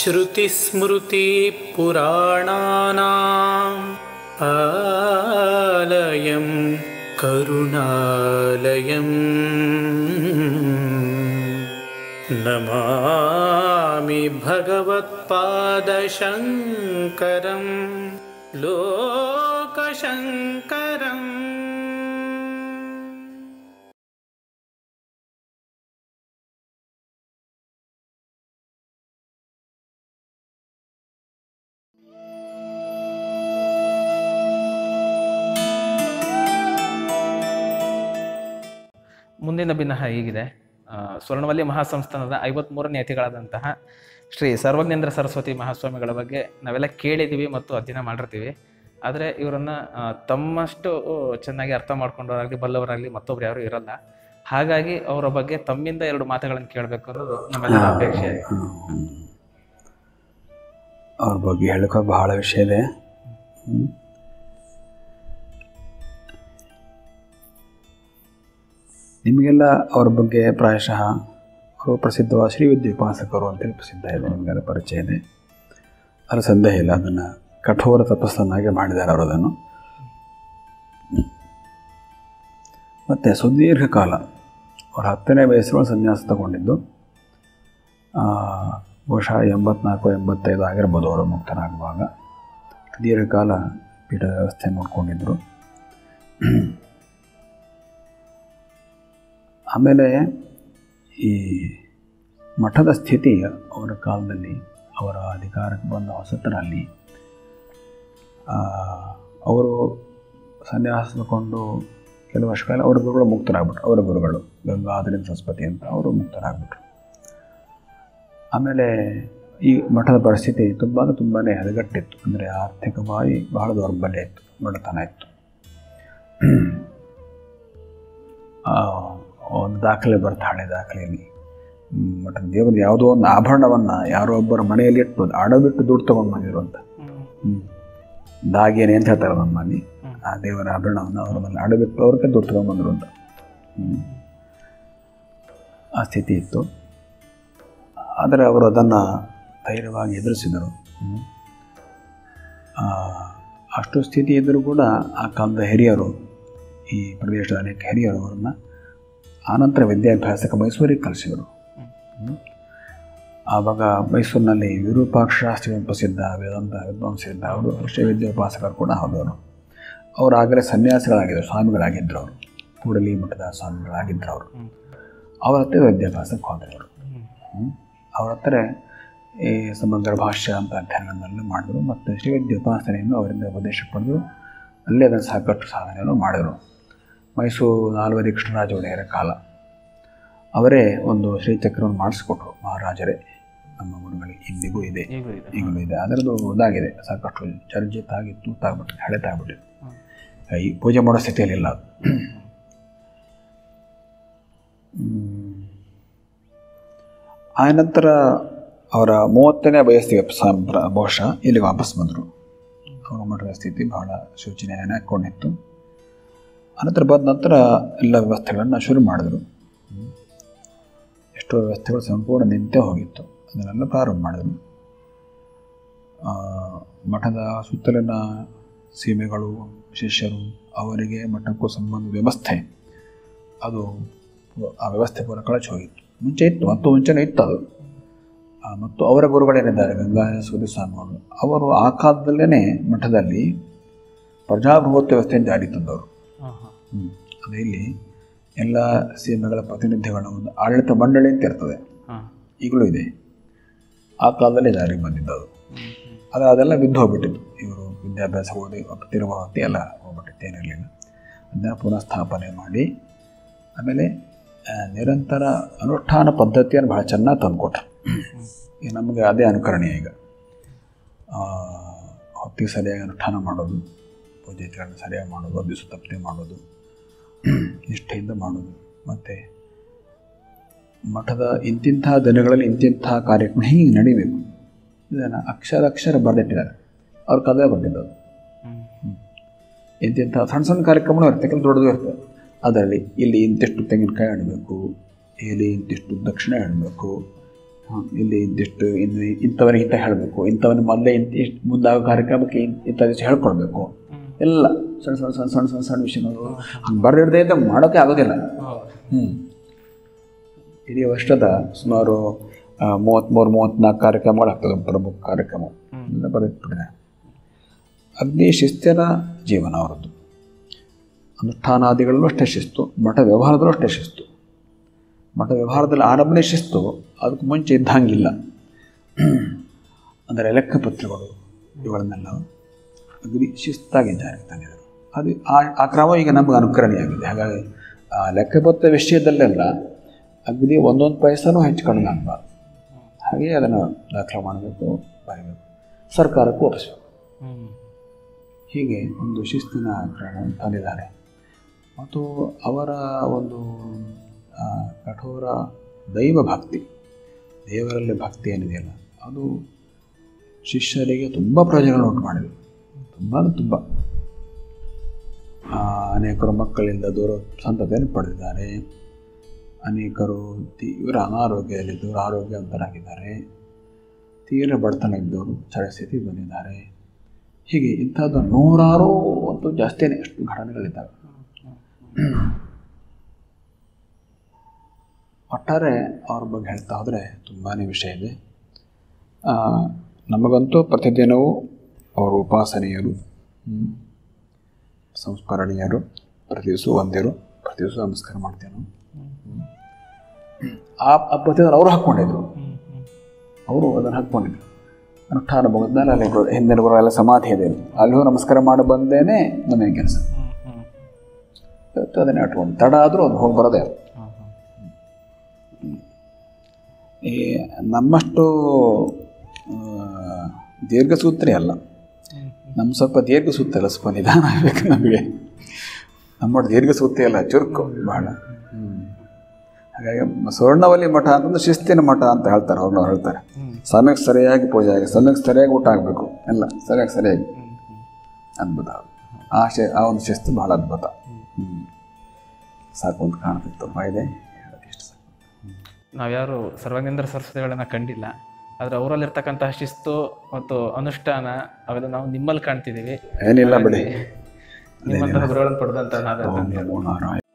श्रुतिस्मृतिपुराणानाम् आलयं करुणालयम् नमामि भगवत्पादशङ्करं लोकशङ्करम् ಮುಂದಿನ ಭಿನ್ನಹ ಹೀಗಿದೆ ಆ, ಸ್ವರ್ಣವಲ್ಲಿ ಮಹಾಸಂಸ್ಥಾನದ ಐವತ್ಮೂರನೇ ಅತಿಗಳಾದಂತಹ ಶ್ರೀ ಸರ್ವಜ್ಞೇಂದ್ರ ಸರಸ್ವತಿ ಮಹಾಸ್ವಾಮಿಗಳ ಬಗ್ಗೆ ನಾವೆಲ್ಲ ಕೇಳಿದ್ದೀವಿ ಮತ್ತು ಅಧ್ಯಯನ ಮಾಡಿರ್ತೀವಿ ಆದರೆ ಇವರನ್ನು ತಮ್ಮಷ್ಟು ಚೆನ್ನಾಗಿ ಅರ್ಥ ಮಾಡ್ಕೊಂಡವರಾಗಲಿ ಬಲ್ಲವರಾಗಲಿ ಮತ್ತೊಬ್ರು ಯಾರು ಇರಲ್ಲ ಹಾಗಾಗಿ ಅವರ ಬಗ್ಗೆ ತಮ್ಮಿಂದ ಎರಡು ಮಾತುಗಳನ್ನು ಕೇಳಬೇಕು ಅನ್ನೋದು ನಮ್ಮೆಲ್ಲರ ಅಪೇಕ್ಷೆ ಅವ್ರ ಬಗ್ಗೆ ಹೇಳೋಕೆ ಬಹಳ ವಿಷಯ ಇದೆ ಹ್ಮ್. ನಿಮಗೆಲ್ಲ ಅವ್ರ ಬಗ್ಗೆ ಪ್ರಾಯಶಃ ಅವರು ಪ್ರಸಿದ್ಧವಾದ ಶ್ರೀವಿದ್ಯೆ ಉಪಾಸಕರು ಅಂತೇಳಿ ಪ್ರಸಿದ್ಧ ಇದೆ ನಿಮಗೆಲ್ಲ ಪರಿಚಯ ಇದೆ ಅದು ಸಂದೇಹ ಇಲ್ಲ ಅದನ್ನು ಕಠೋರ ತಪಸ್ಸನ್ನಾಗಿ ಮಾಡಿದ್ದಾರೆ ಅವರು ಅದನ್ನು ಮತ್ತು ಸುದೀರ್ಘ ಕಾಲ ಅವ್ರ ಹತ್ತನೇ ವಯಸ್ಸೊಳಗೆ ಸನ್ಯಾಸ ತಗೊಂಡಿದ್ದು ಆ, ಬಹುಶಃ ಎಂಬತ್ನಾಲ್ಕು ಎಂಬತ್ತೈದು ಆಗಿರ್ಬೋದು ಅವರು ಮುಕ್ತರಾಗುವಾಗ ದೀರ್ಘಕಾಲ ಪೀಠದ ವ್ಯವಸ್ಥೆ ನೋಡ್ಕೊಂಡಿದ್ದರು ಆಮೇಲೆ ಈ ಮಠದ ಸ್ಥಿತಿ ಅವರ ಕಾಲದಲ್ಲಿ ಅವರ ಅಧಿಕಾರಕ್ಕೆ ಬಂದ ಹೊಸತರಲ್ಲಿ ಆ, ಅವರು ಸನ್ಯಾಸ ತಗೊಂಡು ಕೆಲವು ವರ್ಷಗಳ ಅವರ ಗುರುಗಳು ಮುಕ್ತರಾಗ್ಬಿಟ್ರು ಅವರ ಗುರುಗಳು ಗಂಗಾಧರಿನ ಸರಸ್ವತಿ ಅಂತ ಅವರು ಮುಕ್ತರಾಗ್ಬಿಟ್ರು ಆಮೇಲೆ ಈ ಮಠದ ಪರಿಸ್ಥಿತಿ ತುಂಬ ಅಂದರೆ ತುಂಬಾ ಹದಗೆಟ್ಟಿತ್ತು ಅಂದರೆ ಆರ್ಥಿಕವಾಗಿ ಬಹಳ ದೌರ್ಬಲ್ಯ ಇತ್ತು ಬಡತನ ಇತ್ತು ಆ, ಒಂದು ದಾಖಲೆ ಬರ್ತಾ ಹಳೆ ದಾಖಲೆಯಲ್ಲಿ ಹ್ಮ್, ಮಠದ ದೇವರ ಯಾವುದೋ ಒಂದು ಆಭರಣವನ್ನು ಯಾರೋ ಒಬ್ಬರ ಮನೆಯಲ್ಲಿ ಇಟ್ಟು ಅಡಬಿಟ್ಟು ದುಡ್ಡು ತೊಗೊಂಡು ಬಂದಿರು ಅಂತ ಹ್ಮ್. ದಾಗೇನೆ ಅಂತ ಹೇಳ್ತಾರೆ ನಮ್ಮಲ್ಲಿ ಆ ದೇವರ ಆಭರಣವನ್ನು ಅವರ ಮೇಲೆ ಅಡಬಿಟ್ಟು ಅವ್ರಿಗೆ ದುಡ್ಡು ತೊಗೊಂಡ್ಬಂದರು ಅಂತ ಹ್ಮ್. ಆ ಸ್ಥಿತಿ ಇತ್ತು ಆದರೆ ಅವರು ಅದನ್ನು ಧೈರ್ಯವಾಗಿ ಎದುರಿಸಿದರು ಹ್ಮ್. ಆ, ಅಷ್ಟು ಸ್ಥಿತಿ ಇದ್ದರೂ ಕೂಡ ಆ ಕಾಲದ ಹಿರಿಯರು ಈ ಪ್ರದೇಶದ ಅನೇಕ ಹಿರಿಯರು ಅವರನ್ನು ಆನಂತರ ವಿದ್ಯಾಭ್ಯಾಸಕ್ಕೆ ಮೈಸೂರಿಗೆ ಕಳಿಸಿದರು ಹ್ಮ್. ಆವಾಗ ಮೈಸೂರಿನಲ್ಲಿ ವಿರೂಪಾಕ್ಷಶಾಸ್ತ್ರಿ ಅಂತ ಪ್ರಸಿದ್ಧ ವೇದಾಂತ ವಿದ್ವಾಂಸರಿದ್ದ ಅವರು ವಿಶ್ವವಿದ್ಯೋಪಾಸಕರು ಕೂಡ ಹೌದವರು ಅವರು ಆಗಲೇ ಸನ್ಯಾಸಿಗಳಾಗಿದ್ದರು ಸ್ವಾಮಿಗಳಾಗಿದ್ದರು ಅವರು ಕೂಡಲಿ ಮಠದ ಸ್ವಾಮಿಗಳಾಗಿದ್ದರು ಅವರು ಅವರ ಹತ್ರ ವಿದ್ಯಾಭ್ಯಾಸಕ್ಕೆ ಹೋದರು ಹ್ಮ್. ಅವ್ರ ಹತ್ರ ಈ ಸಮಗ್ರ ಭಾಷ್ಯ ಅಂತ ಅಧ್ಯಯನಗಳನ್ನು ಮಾಡಿದರು ಮತ್ತು ಶ್ರೀವಿದ್ಯೋಪಾಸನೆಯನ್ನು ಅವರಿಂದ ಉಪದೇಶ ಪಡೆದು ಅಲ್ಲೇ ಅದನ್ನು ಸಾಕಷ್ಟು ಸಾಧನೆಯನ್ನು ಮಾಡಿದರು ಮೈಸೂರು ನಾಲ್ವರಿ ಕೃಷ್ಣರಾಜ ಒಡೆಯರ ಕಾಲ ಅವರೇ ಒಂದು ಶ್ರೀಚಕ್ರವನ್ನು ಮಾಡಿಸ್ಕೊಟ್ರು ಮಹಾರಾಜರೇ ನಮ್ಮ ಗುರುಗಳಿಗೆ ಇಂದಿಗೂ ಇದೆ ಈಗೂ ಇದೆ ಈಗಲೂ ಇದೆ ಅದರದ್ದು ಇದಾಗಿದೆ ಸಾಕಷ್ಟು ಚರ್ಜಿತ ಆಗಿ ತೂತಾಗ್ಬಿಟ್ಟಿದೆ ಹಳೆತಾಗ್ಬಿಟ್ಟಿದೆ ಈ ಪೂಜೆ ಮಾಡೋ ಸ್ಥಿತಿಯಲ್ಲಿ ಇಲ್ಲ ಅದು ಹ್ಮ್. ಆ ನಂತರ ಅವರ ಮೂವತ್ತನೇ ವಯಸ್ಸಿಗೆ ಸಂ- ಪ್ರ- ಬಹುಶಃ ಇಲ್ಲಿಗೆ ವಾಪಸ್ ಬಂದರು ಅವರ ಮಠದ ಸ್ಥಿತಿ ಬಹಳ ಶೋಚನೀಯನ ಹಾಕ್ಕೊಂಡಿತ್ತು ಅನಂತರ ಬಂದ ನಂತರ ಎಲ್ಲ ವ್ಯವಸ್ಥೆಗಳನ್ನು ಶುರು ಮಾಡಿದರು ಹ್ಮ್. ಎಷ್ಟೋ ವ್ಯವಸ್ಥೆಗಳು ಸಂಪೂರ್ಣ ನಿಂತೇ ಹೋಗಿತ್ತು ಅದನ್ನೆಲ್ಲ ಪ್ರಾರಂಭ ಮಾಡಿದರು ಆ, ಮಠದ ಸುತ್ತಲಿನ ಸೀಮೆಗಳು ಶಿಷ್ಯರು ಅವರಿಗೆ ಮಠಕ್ಕೂ ಸಂಬಂಧ ವ್ಯವಸ್ಥೆ ಅದು ಆ ವ್ಯವಸ್ಥೆ ಪೂರ ಕಳಚಿ ಹೋಗಿತ್ತು ಮುಂಚೆ ಇತ್ತು ಮತ್ತು ಮುಂಚೆನೇ ಇತ್ತು ಅದು ಆ, ಮತ್ತು ಅವರ ಗುರುಗಳೇನಿದ್ದಾರೆ ಗಂಗಾಯ ಸೂರ್ಯ ಸ್ವಾಮಿಗಳು ಅವರು ಆ ಕಾಲದಲ್ಲೇ ಮಠದಲ್ಲಿ ಪ್ರಜಾಪ್ರಭುತ್ವ ವ್ಯವಸ್ಥೆಯನ್ನು ಜಾರಿ ತಂದವರು ಹಾಂ ಹಾಂ ಹ್ಮ್. ಅದು ಇಲ್ಲಿ ಎಲ್ಲ ಸೀಮೆಗಳ ಪ್ರತಿನಿಧಿಗಳ ಒಂದು ಆಡಳಿತ ಮಂಡಳಿ ಅಂತ ಇರ್ತದೆ ಹಾಂ ಈಗಲೂ ಇದೆ ಆ ಕಾಲದಲ್ಲೇ ಜಾರಿಗೆ ಬಂದಿದ್ದದು ಆದರೆ ಅದೆಲ್ಲ ಬಿದ್ದು ಹೋಗ್ಬಿಟ್ಟಿತ್ತು ಇವರು ವಿದ್ಯಾಭ್ಯಾಸ ಓದಿ ತಿರುವತಿ ಎಲ್ಲ ಹೋಗ್ಬಿಟ್ಟಿತ್ತು ಏನಿರಲಿಲ್ಲ ಅದನ್ನ ಪುನಃ ಸ್ಥಾಪನೆ ಮಾಡಿ ಆಮೇಲೆ ಆ, ನಿರಂತರ ಅನುಷ್ಠಾನ ಪದ್ಧತಿಯನ್ನು ಬಹಳ ಚೆನ್ನಾಗಿ ತಂದುಕೊಟ್ರು ಈಗ ನಮಗೆ ಅದೇ ಅನುಕರಣೀಯ ಈಗ ಆ, ಹೊತ್ತಿಗೆ ಸರಿಯಾಗಿ ಅನುಷ್ಠಾನ ಮಾಡೋದು ಪೂಜೆಗಳನ್ನು ಸರಿಯಾಗಿ ಮಾಡೋದು ದಿವಸ ತಪ್ಪದೆ ಮಾಡೋದು ನಿಷ್ಠೆಯಿಂದ ಮಾಡೋದು ಮತ್ತು ಮಠದ ಇಂತಿಂಥ ದಿನಗಳಲ್ಲಿ ಇಂತಿಂಥ ಕಾರ್ಯಕ್ರಮ ಹೀಗೆ ನಡಿಬೇಕು ಇದನ್ನು ಅಕ್ಷರ ಅಕ್ಷರ ಬರೆದಿಟ್ಟಿದ್ದಾರೆ ಅವ್ರ ಕದೇ ಬಂದಿದ್ದದು ಇಂತಿಂಥ ಸಣ್ಣ ಸಣ್ಣ ಕಾರ್ಯಕ್ರಮಗಳು ಇರ್ತದೆ ಕೆಲವು ದೊಡ್ಡದು ಇರ್ತದೆ ಅದರಲ್ಲಿ ಇಲ್ಲಿ ಇಂತಿಷ್ಟು ತೆಂಗಿನಕಾಯಿ ಹಣ್ಣಬೇಕು ಇಲ್ಲಿ ಇಂತಿಷ್ಟು ದಕ್ಷಿಣ ಹಣ್ಣಬೇಕು ಹಾಂ ಇಲ್ಲಿ ಇದ್ದಿಷ್ಟು ಇನ್ನು ಇಂಥವನಿಗೆ ಇಂಥ ಹೇಳಬೇಕು ಇಂಥವನಿಗೆ ಮೊದಲೇ ಇಂಥ ಇಷ್ಟು ಮುಂದಾಗೋ ಕಾರ್ಯಕ್ರಮಕ್ಕೆ ಇನ್- ಇಂಥ ದಿವಸ ಹೇಳ್ಕೊಡ್ಬೇಕು ಎಲ್ಲ ಸಣ್ಣ ಸಣ್ಣ ಸಣ್ಣ ಸಣ್ಣ ಸಣ್ಣ ಸಣ್ಣ ವಿಷಯಗಳು ಹಂಗೆ ಬರೆದಿಡದೆ ಇದ್ದಾಗ ಮಾಡೋಕ್ಕೆ ಆಗೋದಿಲ್ಲ ಹ್ಞೂ ಇಡೀ ವರ್ಷದ ಸುಮಾರು ಆ, ಮೂವತ್ತ್ಮೂರು ಮೂವತ್ತ್ನಾಲ್ಕು ಕಾರ್ಯಕ್ರಮಗಳಾಗ್ತದೆ ಪ್ರಮುಖ ಕಾರ್ಯಕ್ರಮ ಎಲ್ಲ ಬರೆದಿಟ್ಬಿಟ್ಟಿದೆ ಅಗ್ನಿ ಶಿಸ್ತಿನ ಜೀವನ ಅವರದ್ದು ಅನುಷ್ಠಾನಾದಿಗಳಲ್ಲೂ ಅಷ್ಟೇ ಶಿಸ್ತು ಮಠ ವ್ಯವಹಾರದಲ್ಲೂ ಅಷ್ಟೇ ಶಿಸ್ತು ಮಠ ವ್ಯವಹಾರದಲ್ಲಿ ಆರಂಭನೆ ಶಿಸ್ತು ಅದಕ್ಕೆ ಮುಂಚೆ ಇದ್ದಂಗಿಲ್ಲ ಅಂದರೆ ಲೆಕ್ಕಪತ್ರಗಳು ಇವುಗಳನ್ನೆಲ್ಲ ಅಗ್ನಿ ಶಿಸ್ತಾಗಿ ಜಾರಿಗೆ ತಂದಿದರು ಅದು ಆ ಆ ಕ್ರಮ ಈಗ ನಮಗೆ ಅನುಕರಣೀಯಾಗಿದೆ ಹಾಗಾಗಿ ಆ ಲೆಕ್ಕಪತ್ರ ವಿಷಯದಲ್ಲೆಲ್ಲ ಅಗ್ನಿ ಒಂದೊಂದು ಪೈಸನೂ ಹೆಚ್ಚು ಕಡಿಮೆ ಆಗಬಾರ್ದು ಹಾಗೆ ಅದನ್ನು ದಾಖಲೆ ಮಾಡಬೇಕು ಬರೀಬೇಕು ಸರ್ಕಾರಕ್ಕೂ ಒಪ್ಪಿಸಬೇಕು ಹೀಗೆ ಒಂದು ಶಿಸ್ತಿನ ಕ್ರಮ ತಂದಿದ್ದಾರೆ ಮತ್ತು ಅವರ ಒಂದು ಆ, ಕಠೋರ ದೈವ ಭಕ್ತಿ ದೇವರಲ್ಲಿ ಭಕ್ತಿ ಏನಿದೆಯಲ್ಲ ಅದು ಶಿಷ್ಯರಿಗೆ ತುಂಬ ಪ್ರಯೋಜನ ಉಂಟು ಮಾಡಿದೆ ತುಂಬ ಅಂದ್ರೆ ತುಂಬ ಆ, ಅನೇಕರು ಮಕ್ಕಳಿಂದ ದೂರ ಸಂತತಿಯನ್ನು ಪಡೆದಿದ್ದಾರೆ ಅನೇಕರು ತೀವ್ರ ಅನಾರೋಗ್ಯದಲ್ಲಿ ದೂರ ಆರೋಗ್ಯವಂತರಾಗಿದ್ದಾರೆ ತೀವ್ರ ಬಡತನ ಇದ್ದವರು ಸ್ಥಿತಿ ಬಂದಿದ್ದಾರೆ ಹೀಗೆ ಇಂಥದ್ದು ನೂರಾರು ಮತ್ತು ಜಾಸ್ತಿನೇ ಅಷ್ಟು ಘಟನೆಗಳಿದ್ದಾವೆ ಒಟ್ಟಾರೆ ಅವ್ರ ಬಗ್ಗೆ ಹೇಳ್ತಾ ಹೋದರೆ ತುಂಬಾ ವಿಷಯ ಇದೆ ಆ, ನಮಗಂತೂ ಪ್ರತಿದಿನವೂ ಅವರು ಉಪಾಸನೆಯರು ಹ್ಮ್, ಸಂಸ್ಮರಣೀಯರು ಪ್ರತಿ ದಿವಸ ಒಂದೇರು ಪ್ರತಿ ದಿವಸ ನಮಸ್ಕಾರ ಮಾಡ್ತೇವೆ ನಾವು ಹ್ಮ್. ಆ ಆ ಪ್ರತಿದಿನ ಅವರು ಹಾಕ್ಕೊಂಡಿದ್ರು ಅವರು ಅದನ್ನು ಹಾಕ್ಕೊಂಡಿದ್ರು ಅನುಷ್ಠಾನ ಮುಗಿದ್ಮೇಲೆ ಅಲ್ಲಿ ಗುರು- ಹಿಂದಿನ ಗುರು ಎಲ್ಲ ಸಮಾಧಿ ಇದೆ ಅಲ್ಲಿ ಹೋಗಿ ನಮಸ್ಕಾರ ಮಾಡಿ ಬಂದೇನೆ ಮನೆ ಕೆಲಸ ಇವತ್ತು ಅದನ್ನೇ ಇಟ್ಕೊಂಡು ತಡ ಆದರೂ ಅದು ಹೋಗಿ ಬರೋದೇ ಈ ನಮ್ಮಷ್ಟು ಆ, ದೀರ್ಘಸೂತ್ರಿ ಅಲ್ಲ ನಮ್ಮ ಸ್ವಲ್ಪ ದೀರ್ಘಸೂತ್ರ ಅಲ್ಲ ಸ್ವಲ್ಪ ನಿಧಾನ ಆಗಬೇಕು ನಮಗೆ ನಮ್ಮ ದೀರ್ಘಸೂತ್ರಿ ಅಲ್ಲ ಚುರುಕು ಬಹಳ ಹಾಗಾಗಿ ಸ್ವರ್ಣವಲ್ಲಿ ಮಠ ಅಂತಂದ್ರೆ ಶಿಸ್ತಿನ ಮಠ ಅಂತ ಹೇಳ್ತಾರೆ ಅವ್ರನ್ನ ಹೇಳ್ತಾರೆ ಸಮಯಕ್ಕೆ ಸರಿಯಾಗಿ ಪೂಜೆ ಆಗಿ ಸಮಯಕ್ಕೆ ಸರಿಯಾಗಿ ಊಟ ಆಗಬೇಕು ಎಲ್ಲ ಸರಿಯಾಗಿ ಸರಿಯಾಗಿ ಅದ್ಭುತ ಅದು. ಆ ಶಿ ಆ ಒಂದು ಶಿಸ್ತು ಬಹಳ ಅದ್ಭುತ ಹ್ಮ್. ಸಾಕು ಅಂತ ಕಾಣ್ತಿತ್ತು ತುಂಬ ಇದೆ ಹೇಳೋಕೆ ಇಷ್ಟ ಸಾಕು ನಾವ್ಯಾರು ಸರ್ವಾಂಗೇಂದ್ರ ಸರಸ್ವತಿಗಳನ್ನ ಕಂಡಿಲ್ಲ ಆದ್ರೆ ಅವರಲ್ಲಿರ್ತಕ್ಕಂತಹ ಶಿಸ್ತು ಮತ್ತು ಅನುಷ್ಠಾನ ಅವೆಲ್ಲ ನಾವು ನಿಮ್ಮಲ್ಲಿ ಕಾಣ್ತಿದ್ದೀವಿ ಏನಿಲ್ಲ ಬಿಡಿ ನಿಮ್ಮಂತಹ ಗುರುಗಳನ್ನು ಪಡೆದಂತ ನಾವೇ ಓಂ ನಮೋ ನಾರಾಯಣ